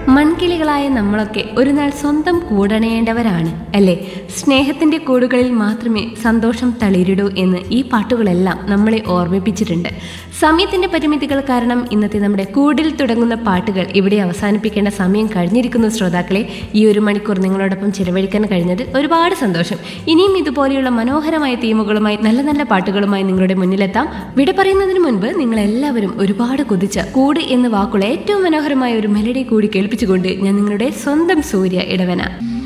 മൺകിളികളായ നമ്മളൊക്കെ ഒരു നാൾ സ്വന്തം കൂടണയേണ്ടവരാണ് അല്ലേ സ്നേഹത്തിന്റെ കൂടുകളിൽ മാത്രമേ സന്തോഷം തളിരിടൂ എന്ന് ഈ പാട്ടുകളെല്ലാം നമ്മളെ ഓർമ്മിപ്പിച്ചിട്ടുണ്ട് സമയത്തിന്റെ പരിമിതികൾ കാരണം ഇന്നത്തെ നമ്മുടെ കൂടിൽ തുടങ്ങുന്ന പാട്ടുകൾ ഇവിടെ അവസാനിപ്പിക്കേണ്ട സമയം കഴിഞ്ഞിരിക്കുന്നു ശ്രോതാക്കളെ ഈ ഒരു മണിക്കൂർ നിങ്ങളോടൊപ്പം ചിലവഴിക്കാൻ കഴിഞ്ഞത് ഒരുപാട് സന്തോഷം ഇനിയും ഇതുപോലെയുള്ള മനോഹരമായ തീമുകളുമായി നല്ല നല്ല പാട്ടുകളുമായി നിങ്ങളുടെ മുന്നിലെത്താം വിട പറയുന്നതിന് മുൻപ് നിങ്ങൾ എല്ലാവരും ഒരുപാട് കൊതിച്ച കൂട് എന്ന വാക്കുള്ള ഏറ്റവും മനോഹരമായ ഒരു മെലഡി കൂടി കേൾപ്പിച്ചുകൊണ്ട് ഞാൻ നിങ്ങളുടെ സ്വന്തം സൂര്യ ഇടവന